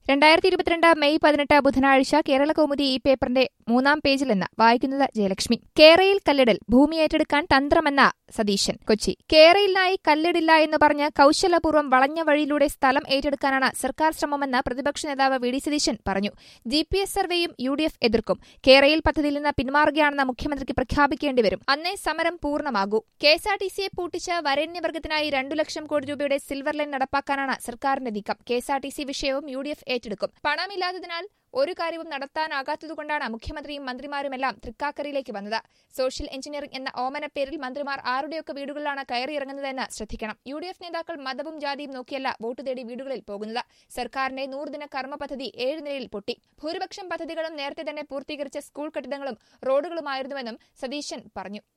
രണ്ടായിരത്തി ഇരുപത്തിരണ്ട് മെയ് പതിനെട്ട് ബുധനാഴ്ച കേരള കൗമുദി ഈ പേപ്പറിന്റെ മൂന്നാം പേജിൽ നിന്ന് വായിക്കുന്നത് ജയലക്ഷ്മി കേരയിൽ കല്ലിടൽ ഭൂമി ഏറ്റെടുക്കാൻ തന്ത്രമെന്ന സതീശൻ കൊച്ചി കേരയിലിനായി കല്ലിടില്ല എന്ന് പറഞ്ഞ് കൌശലപൂർവ്വം വളഞ്ഞ വഴിയിലൂടെ സ്ഥലം ഏറ്റെടുക്കാനാണ് സർക്കാർ ശ്രമമെന്ന് പ്രതിപക്ഷ നേതാവ് വി ഡി സതീശൻ പറഞ്ഞു ജി പി എസ് സർവേയും യു ഡി എഫ് എതിർക്കും കേരയിൽ പദ്ധതിയിൽ നിന്ന് പിന്മാറുകയാണെന്ന് മുഖ്യമന്ത്രിക്ക് പ്രഖ്യാപിക്കേണ്ടി വരും അന്നേ സമരം പൂർണ്ണമാകൂ കെ എസ് ആർ ടി സിയെ പൂട്ടിച്ച് വരേണ്യവർഗത്തിനായി രണ്ടു ലക്ഷം കോടി രൂപയുടെ സിൽവർ ലൈൻ നടപ്പാക്കാനാണ് സർക്കാരിന്റെ നീക്കം K S R T C വിഷയവും യു ഡി എഫ് ഏറ്റെടുക്കും പണമില്ലാത്തതിനാൽ ഒരു കാര്യവും നടത്താനാകാത്തതുകൊണ്ടാണ് മുഖ്യമന്ത്രിയും മന്ത്രിമാരുമെല്ലാം തൃക്കാക്കരയിലേക്ക് വന്നത് സോഷ്യൽ എഞ്ചിനീയറിംഗ് എന്ന ഓമന പേരിൽ മന്ത്രിമാർ ആരുടെയൊക്കെ വീടുകളിലാണ് കയറിയിറങ്ങുന്നതെന്ന് ശ്രദ്ധിക്കണം യു ഡി എഫ് നേതാക്കൾ മതവും ജാതിയും നോക്കിയല്ല വോട്ട് തേടി വീടുകളിൽ പോകുന്നത് സർക്കാരിന്റെ നൂറുദിന കർമ്മ പദ്ധതി ഏഴ് നിലയിൽ പൊട്ടി ഭൂരിപക്ഷം പദ്ധതികളും നേരത്തെ തന്നെ പൂർത്തീകരിച്ച സ്കൂൾ കെട്ടിടങ്ങളും റോഡുകളുമായിരുന്നുവെന്നും സതീശൻ പറഞ്ഞു